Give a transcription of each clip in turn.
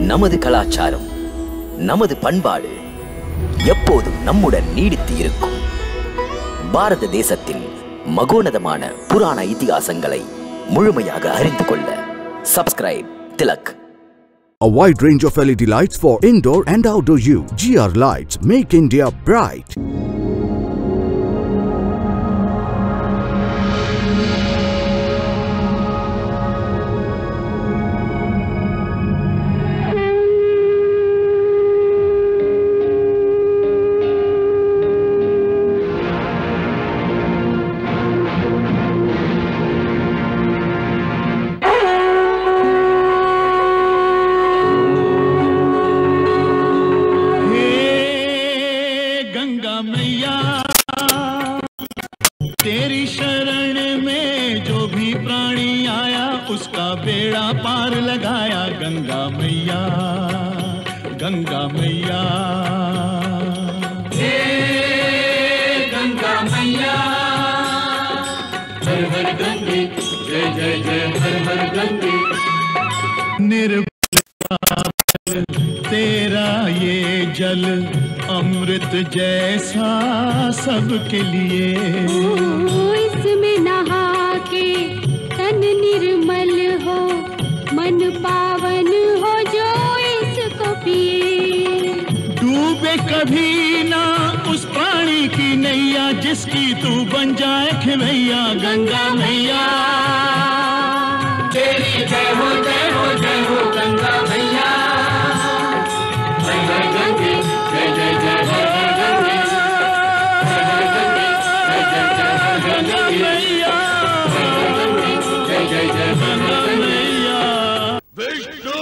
நமது கலாச்சாரம் நமது பண்பாடு எப்போதும் நம்முடன் நீடித்து இருக்கும் பாரத தேசத்தின் மகோனதமான புராண இதிகாசங்களை முழுமையாக அறிந்து கொள்ள subscribe Tilak A wide range of LED lights for indoor and outdoor use. GR Lights make India bright. हे गंगा मैया तेरी शरण में जो भी प्राणी आया उसका बेड़ा पार लगाया गंगा मैया गंगा मैया हे गंगा मैया हर हर गंगे जय जय जय हर हर गंगे निर्भय तेरा ये जल अमृत जैसा सबके लिए ओ, इसमें नहा के तन निर्मल हो मन पावन हो जो इसको पिए डूबे कभी ना उस पानी की नैया जिसकी तू बन जाए खिवैया गंगा मैया तेरी जय हो जय हो जय हो गंगा मैया हर हर गंगे जय जय जय हर हर गंगे हर हर गंगे जय जय जय हर हर गंगे मैया हर हर गंगे जय जय जय हर हर मैया विष्णु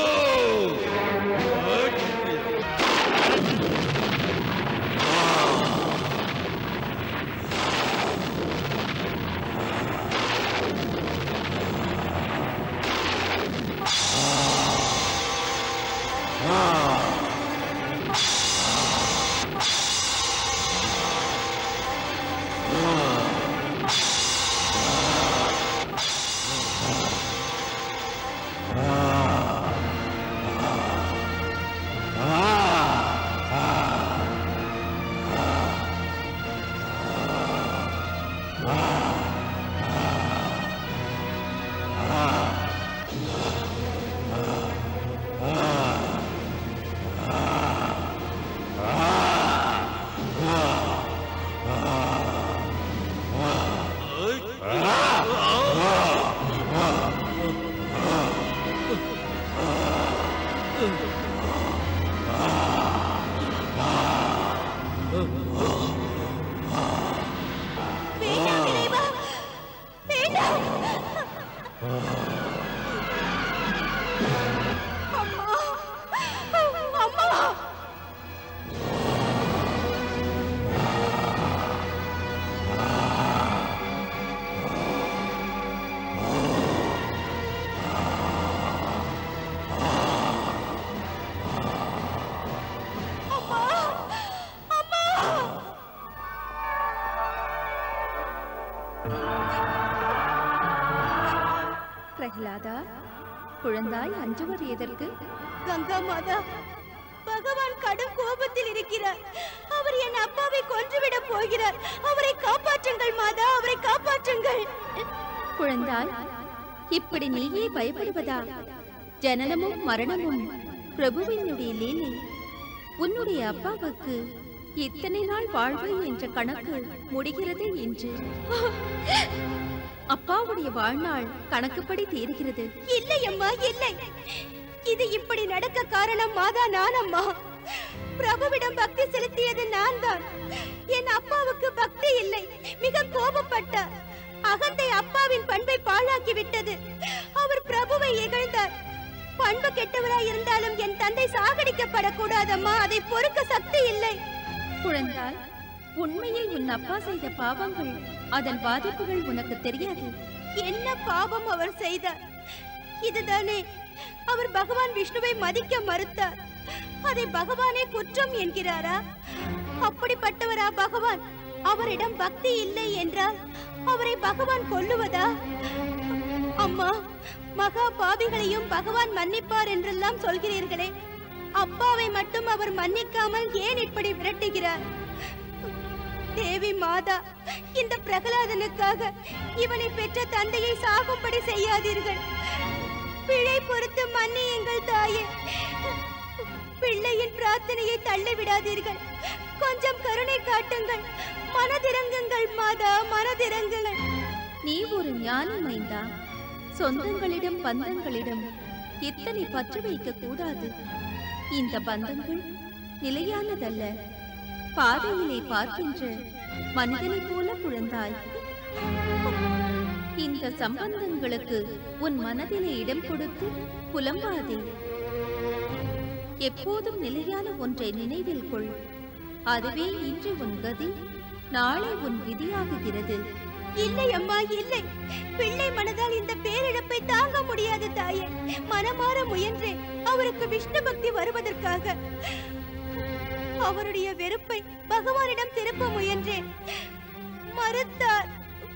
வேண்டாம் இறைவா வேண்டாம் அம்மா அம்மா பிரகலாதா குழந்தாய் அஞ்சுவது எதற்கு கங்கா மாதா பகவான் கடும் கோபத்தில் இருக்கிறார் அவர் என் அப்பாவை கொன்றுவிடப் போகிறார் அவரை காப்பாற்றுங்கள் மாதா அவரை காப்பாற்றுங்கள் குழந்தாய் இப்படி நீயே பயப்படுவதா ஜனனமும் மரணமும் பிரபுவினுடைய லீலை உன்னுடைய அப்பாவுக்கு இத்தனை நாள் வாழ்வு என்ற கணக்கு முடிகிறது என்று அப்பாவுடைய வாழ்நாள் கணக்குப்படி தீருகிறது இல்லை அம்மா இல்லை இது இப்படி நடக்க காரணம் மாதா நான் அம்மா பிரபுவிடம் பக்தி செலுத்தியது நான் தான் என் அப்பாவுக்கு பக்தி இல்லை மிக கோபப்பட்டார் அகந்தை அப்பாவின் பண்பை பாழாக்கி விட்டது அவர் பிரபுவை இகழ்ந்தார் பண்பு கெட்டவராய் இருந்தாலும் என் தந்தை சாகடிக்கப்படக்கூடாதம்மா அதை பொறுக்க சக்தி இல்லை குழந்தாய் உண்மையில் உன் அப்பா செய்த பாவங்கள் அதன் பாதிப்புகள் உனக்கு தெரியாது என்ன பாவம் அவர் செய்தார் இதுதானே அவர் பகவான் விஷ்ணுவை மதிக்க மறுத்தார் அதை பகவானே குற்றம் என்கிறாரா அப்படிப்பட்டவரா பகவான் அவரிடம் பக்தி இல்லை என்றால் அவரை பகவான் கொல்லுவதா அம்மா மகா பாவிகளையும் பகவான் மன்னிப்பார் என்றெல்லாம் சொல்கிறீர்களே அப்பாவை மட்டும் அவர் மன்னிக்காமல் ஏன் இப்படி விரட்டுகிறார் தேவி மாதா இந்த பிரகலாதனுக்காக இவனை பெற்ற தந்தையை சாகும்படி செய்யாதீர்கள் பிழை பொறுத்து மன்னியுங்கள் தாயே பிள்ளையின் பிரார்த்தனையை தள்ளிவிடாதீர்கள் கொஞ்சம் கருணை காட்டுங்கள் மனதிறங்குங்கள் மாதா மனதிறங்குங்கள் நீ ஒரு ஞானி மைந்தா சொந்தங்களிடம் பந்தங்களிடம் எத்தனை பற்று வைக்க கூடாது இந்த பந்தங்கள் நிலையானதல்ல பாதையிலே பார்க்கின்ற மனிதனைப் போல குழந்தாய் இந்த சம்பந்தங்களுக்கு உன் மனதிலே இடம் கொடுத்து புலம்பாதே எப்போதும் நிலையான ஒன்றை நினைவில் கொள் அதுவே இன்று உன் கதி நாளை உன் விதியாகுகிறது இல்லை அம்மா இல்லை பிள்ளை மனதால் இந்த பேரிழப்பை தாங்க முடியாது தாயே மனமாற முயன்றேன் அவருக்கு விஷ்ணு பக்தி வருவதற்காக அவருடைய வெறுப்பை பகவானிடம் திருப்ப முயன்றேன் மறுத்தார்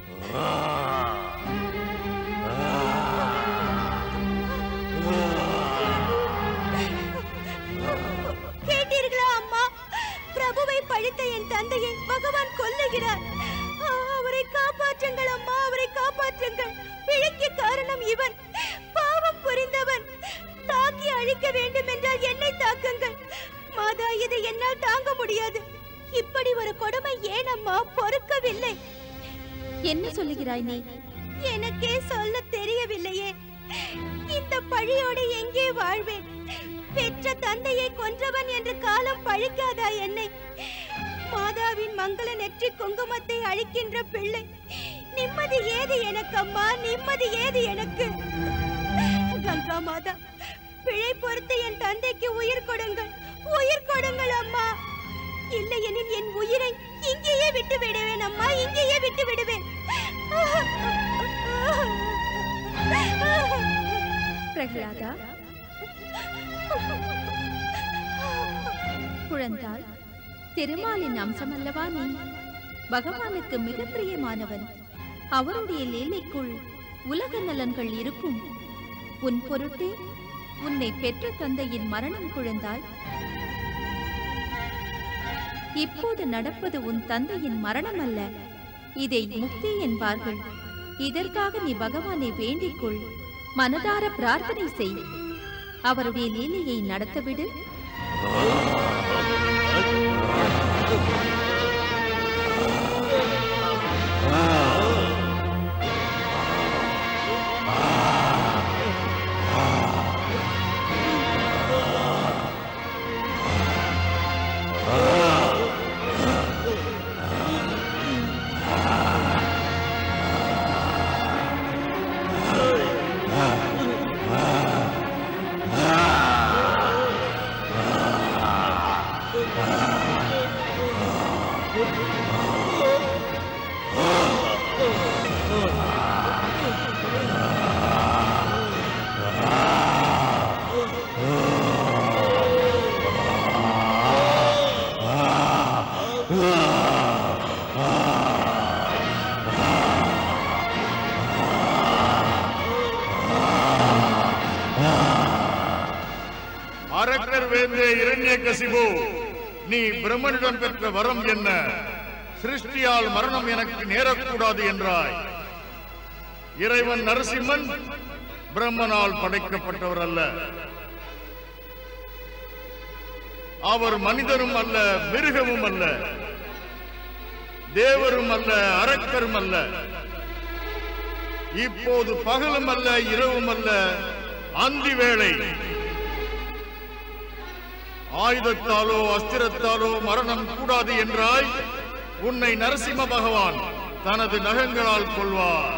கேட்டீர்களா அம்மா பிரபுவை பழித்த என் தந்தையை பகவான் கொல்லுகிறார் ஆ, அவரை காப்பாற்றுங்கள் அம்மா அவரை காப்பாற்றுங்கள் பிழைக்கு காரணம் இவன் பாவம் புரிந்தவன் தாக்கி அழிக்க வேண்டும் என்றால் என்னை தாக்குங்கள் மாதா இதை என்னால் தாங்க முடியாது இப்படி ஒரு கொடுமை ஏனம்மா பொறுக்கவில்லை என்ன சொல்லுகிறாய் நீ எனக்கே சொல்ல தெரியவில்லையே இந்த பழியோடு எங்கே வாழ்வேன் பெற்ற தந்தையை கொன்றவன் என்று காலம் பழிக்காதா என்னை மாதாவின் மங்கள நெற்றி குங்குமத்தை அழிக்கின்ற பிள்ளை நிம்மதி ஏது எனக்கு அம்மா நிம்மதி ஏது எனக்கு கங்கா மாதா பிழை பொறுத்து என் தந்தைக்கு உயிர் கொடுங்கள் உயிர் கொடுங்கள் அம்மா இல்லையெனில் என் உயிரை இங்கேயே விட்டு விடுவேன் அம்மா இங்கேயே விட்டு விடுவேன் பிரகலாதா குழந்தாய் திருமாலின் அம்சமல்லவா நீ பகவானுக்கு மிக பிரியமானவன் அவருடைய லீலைக்குள் உலக நலன்கள் இருக்கும் உன் பொருட்டே உன்னை பெற்ற தந்தையின் மரணம் குழந்தாய் இப்போது நடப்பது உன் தந்தையின் மரணம் அல்ல இதை முக்தி என்பார்கள் இதற்காக நீ பகவானை வேண்டிக்கொள் மனதார பிரார்த்தனை செய் அவருடைய லீலையை நடத்தவிடு அரக்கர் வேந்தே இரண்யகசிபு நீ பிரம்மனிடம் பெற்ற வரம் என்ன சிருஷ்டியால் மரணம் எனக்கு நேரக்கூடாது என்றாய் இறைவன் நரசிம்மன் பிரம்மனால் படைக்கப்பட்டவர் அல்ல அவர் மனிதரும் அல்ல மிருகமும் அல்ல தேவரும் அல்ல அரக்கரும் அல்ல இப்போது பகலும் அல்ல இரவும் அல்ல அந்தி வேளை ஆயுதத்தாலோ அஸ்திரத்தாலோ மரணம் கூடாது என்றாய் உன்னை நரசிம்ம பகவான் தனது நகங்களால் கொள்வார்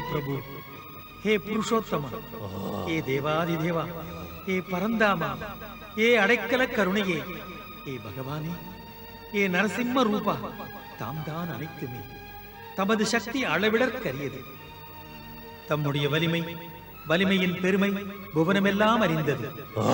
பிரபு ஹே புருஷோத்தமா ஹே தேவாதி தேவா ஹே பரந்தாமா ஹே அடைக்கல கருணையே ஹே பகவானே ஹே நரசிம்ம ரூபா தாம் தான் அனைத்துமே தமது சக்தி அளவிடற்கரியது தம்முடைய வலிமை வலிமையின் பெருமை புவனமெல்லாம் அறிந்தது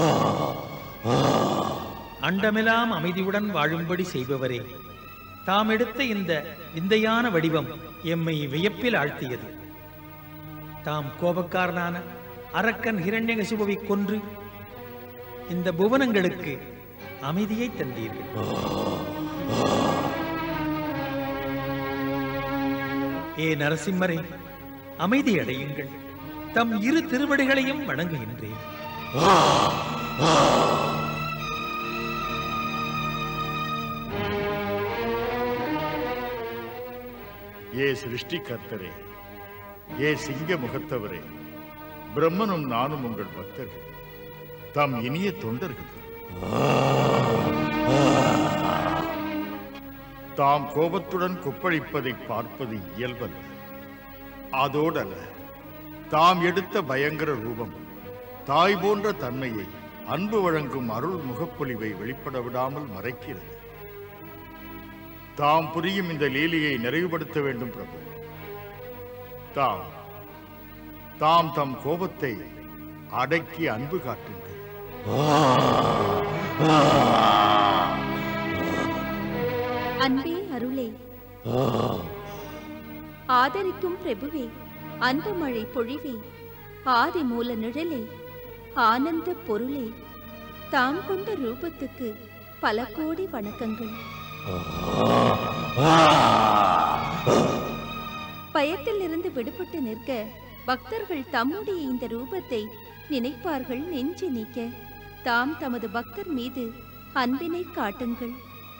அண்டமெல்லாம் அமைதியுடன் வாழும்படி செய்பவரே தாம் எடுத்த இந்த விந்தையான வடிவம் எம்மை வியப்பில் ஆழ்த்தியது தாம் கோபக்காரனான அரக்கன் ஹிரண்யகசிபுவை கொன்று இந்த புவனங்களுக்கு அமைதியை தந்தீர்கள் ஏ நரசிம்மரே அமைதி அடையுங்கள் தம் இரு திருவடிகளையும் வணங்குகின்றேன் ஏ சிருஷ்டிகர்த்தரே ஏ சிங்க முகத்தவரே பிரம்மனும் நானும் உங்கள் பக்தர்கள் தம் இனிய தொண்டர்கள் தாம் கோபத்துடன் கொப்பளிப்பதை பார்ப்பது இயல்பல்ல அதோடல்ல தாம் எடுத்த பயங்கர ரூபம் தாய் போன்ற தன்மையை அன்பு வழங்கும் அருள் முகப்பொலிவை வெளிப்பட விடாமல் மறைக்கிறது தாம் புரியும் இந்த லீலையை நிறைவுபடுத்த வேண்டும் பிரபு தாம் தாம் தம் கோபத்தை அடக்கி அன்பு காட்டுங்கள் அன்பே அருளே ஆதரிக்கும் பிரபுவே அன்பு மழை பொழிவே ஆதி மூல நிழலே ஆனந்த பொருளே தாம் கொண்ட ரூபத்துக்கு பல கோடி வணக்கங்கள் பயத்திலிருந்து விடுபட்டு நிற்க பக்தர்கள் தம்முடைய இந்த ரூபத்தை நினைப்பார்கள் நெஞ்சு நீக்க தாம் தமது பக்தர் மீது அன்பினை காட்டுங்கள்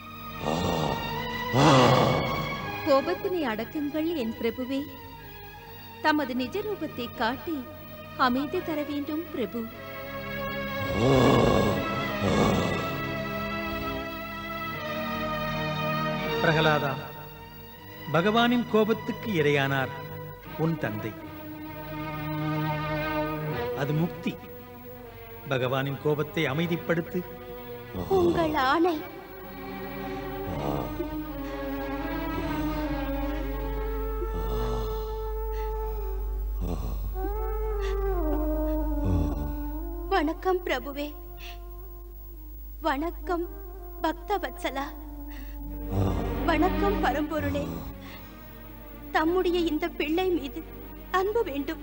கோபத்தினை அடக்குங்கள் என் பிரபுவே தமது நிஜ ரூபத்தை காட்டி அமைதி தர வேண்டும் பிரபு பிரகலாதா பகவானின் கோபத்துக்கு இரையானார் உன் தந்தை அது முக்தி பகவானின் கோபத்தை அமைதிப்படுத்து உங்கள் ஆணை வணக்கம் பிரபுவே வணக்கம் பக்தவத்சலா வணக்கம் பரம்பொருளே தம்முடைய இந்த பிள்ளை மீது அன்பு வேண்டும்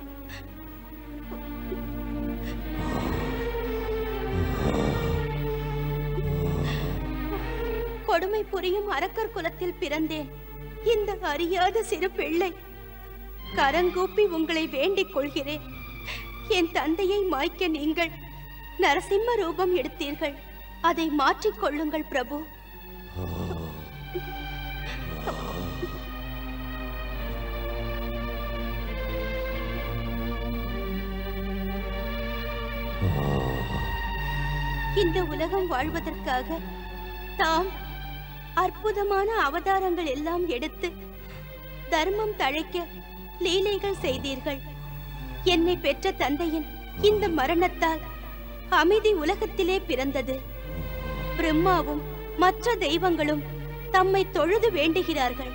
கொடுமை புரியும் அரக்கர் குலத்தில் பிறந்தேன் இந்த அறியாத சிறு பிள்ளை கரங்கூப்பி உங்களை வேண்டிக் கொள்கிறேன் என் தந்தையை மாய்க்க நீங்கள் நரசிம்ம ரூபம் எடுத்தீர்கள் அதை மாற்றிக் கொள்ளுங்கள் பிரபு இந்த உலகம் வாழ்வதற்காக தாம் அற்புதமான அவதாரங்கள் எல்லாம் எடுத்து தர்மம் தழைக்க லீலைகள் செய்தீர்கள் என்னை பெற்ற தந்தையின் இந்த மரணத்தால் அமைதி உலகத்திலே பிறந்தது பிரம்மாவும் மற்ற தெய்வங்களும் தம்மை தொழுது வேண்டுகிறார்கள்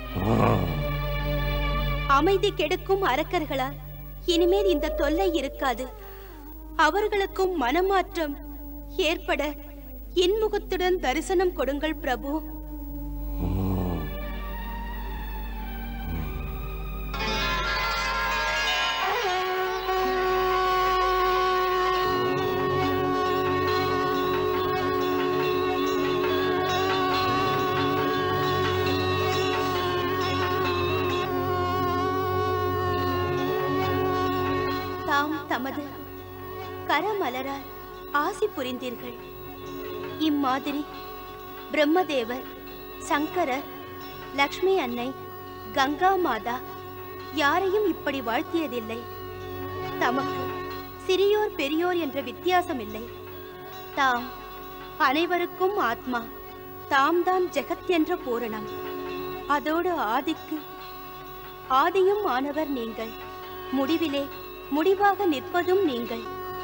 அமைதி கெடுக்கும் அரக்கர்களால் இனிமேல் இந்த தொல்லை இருக்காது அவர்களுக்கும் மனமாற்றம் ஏற்பட இன்முகத்துடன் தரிசனம் கொடுங்கள் பிரபு தாம் தமது கரமலரால் ஆசி புரிந்தீர்கள் இம்மாதிரி பிரம்மதேவர் சங்கரர் லக்ஷ்மி அன்னை கங்கா மாதா யாரையும் இப்படி வாழ்த்தியதில்லை தமக்கு சிறியோர் பெரியோர் என்ற வித்தியாசம் இல்லை தாம் அனைவருக்கும் ஆத்மா தாம் தான் ஜெகத் என்ற பூரணம் அதோடு ஆதிக்கு ஆதியும் ஆனவர் நீங்கள் முடிவிலே முடிவாக நிற்பதும் நீங்கள்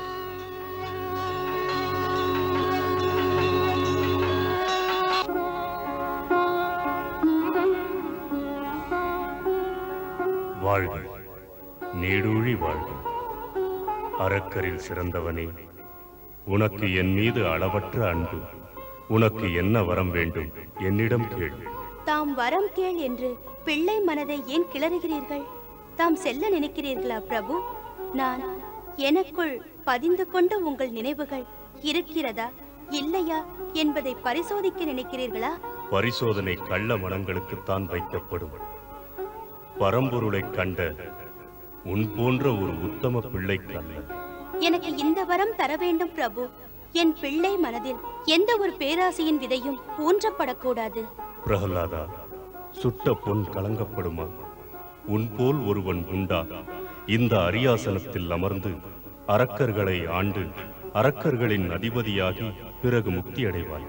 வாழ்க நீடூழி வாழ்க அரக்கரில் சிறந்தவனே உனக்கு என் மீது அளவற்ற அன்பு உனக்கு என்ன வரம் வேண்டும் என்னிடம் கேள் தாம் வரம் கேள் என்று பிள்ளை மனதை ஏன் கிளறுகிறீர்கள் தாம் செல்ல நினைக்கிறீர்களா பிரபு நான் எனக்குள் பதிந்து கொண்ட உங்கள் நினைவுகள் இருக்கிறதா இல்லையா என்பதை பரிசோதிக்க நினைக்கிறீர்களா பரிசோதனை கள்ள மனங்களுக்குத்தான் வைக்கப்படும் பரம்பொருளைக் கண்ட உன் போன்ற ஒரு உத்தம பிள்ளைக்கு அல்ல எனக்கு இந்த வரம் தர வேண்டும் பிரபு என் பிள்ளை மனதில் எந்த ஒரு பேராசையின் விதையும் ஊன்றப்படக்கூடாது பிரகலாதா சுட்ட பொன் கலங்கப்படுமா உன் போல் ஒருவன் உண்டா இந்த அரியாசனத்தில் அமர்ந்து அரக்கர்களை ஆண்டு அரக்கர்களின் அதிபதியாகி பிறகு முக்தி அடைவாய்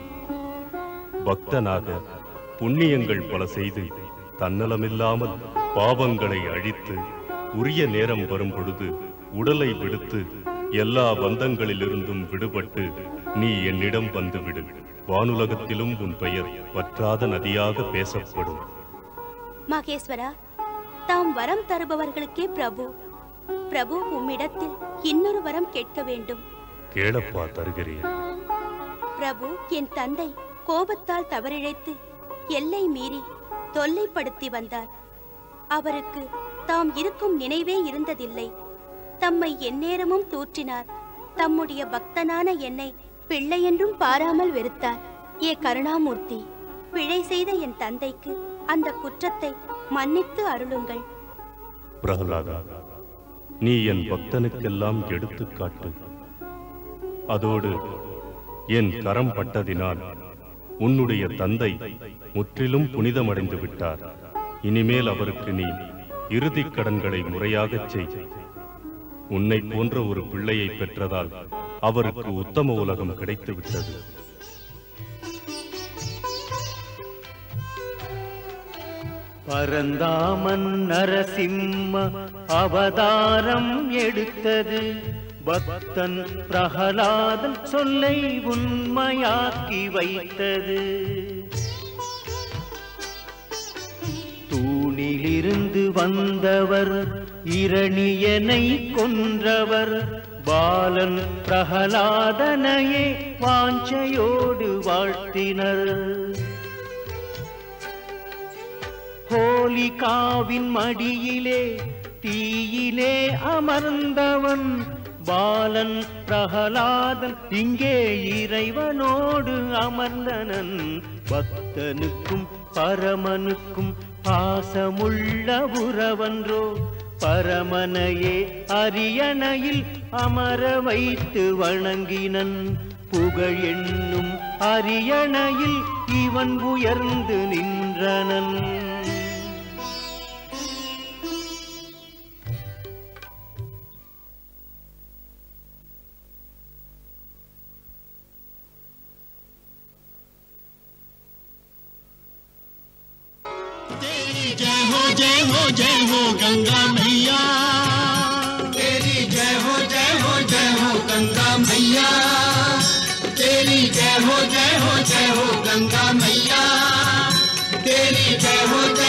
பக்தனாக புண்ணியங்கள் பல செய்து தன்னலமில்லாமல் பாவங்களை அழித்து உரிய நேரம் வரும் பொழுது உடலை விடுத்து எல்லா பந்தங்களிலிருந்தும் விடுபட்டு நீ என்னிடம் வந்துவிடு வானுலகத்திலும் உன் பெயர் வற்றாத நதியாக பேசப்படும் மகேஸ்வரா தாம் வரம் தருபவர்களுக்கே பிரபு பிரபு உம்மிடத்தில் இன்னொரு வரம் கேட்க வேண்டும் கேளப்பா தருகிறேன் பிரபு என் தந்தை கோபத்தால் தவறிழைத்து எல்லை மீறி தொல்லைப்படுத்தி வந்தார் அவருக்கு தாம் இருக்கும் நினைவே இருந்ததில்லை தம்மை எந்நேரமும் தூற்றினார் தம்முடைய பக்தனான என்னை பிள்ளை என்றும் பாராமல் வெறுத்தார் ஏ கருணாமூர்த்தி பிழை செய்த என் தந்தைக்கு அந்த குற்றத்தை மன்னித்து அருளுங்கள் பிரகலாதா நீ என் பக்தனுக்கெல்லாம் எடுத்துக்காட்டு அதோடு என் கரம் பட்டதினால் உன்னுடைய தந்தை முற்றிலும் புனிதமடைந்து விட்டார் இனிமேல் அவருக்கு நீ இறுதிக் கடன்களை முறையாகச் செய் உன்னை போன்ற ஒரு பிள்ளையை பெற்றதால் அவருக்கு உத்தம உலகம் கிடைத்து விட்டது பரந்தாமன் நரசிம்ம அவதாரம் எடுத்தது பக்தன் பிரகலாதன் சொல்லை உண்மையாக்கி வைத்தது தூணிலிருந்து வந்தவர் இரணியனை கொன்றவர் பாலன் பிரகலாதனையே வாஞ்சையோடு வாழ்த்தினர் ஹோலிகாவின் மடியிலே தீயிலே அமர்ந்தவன் பாலன் பிரகலாதன் இங்கே இறைவனோடு அமர்ந்தனன் பக்தனுக்கும் பரமனுக்கும் பாசமுள்ள உறவன்றோ பரமனையே அரியணையில் அமர வைத்து வணங்கினன் புகழ் என்னும் அரியணையில் இவன் உயர்ந்து நின்றனன் तेरी जय हो जय हो जय हो गंगा मैया तेरी जय हो जय हो जय हो गंगा मैया तेरी जय हो जय हो जय हो गंगा मैया तेरी जय हो जय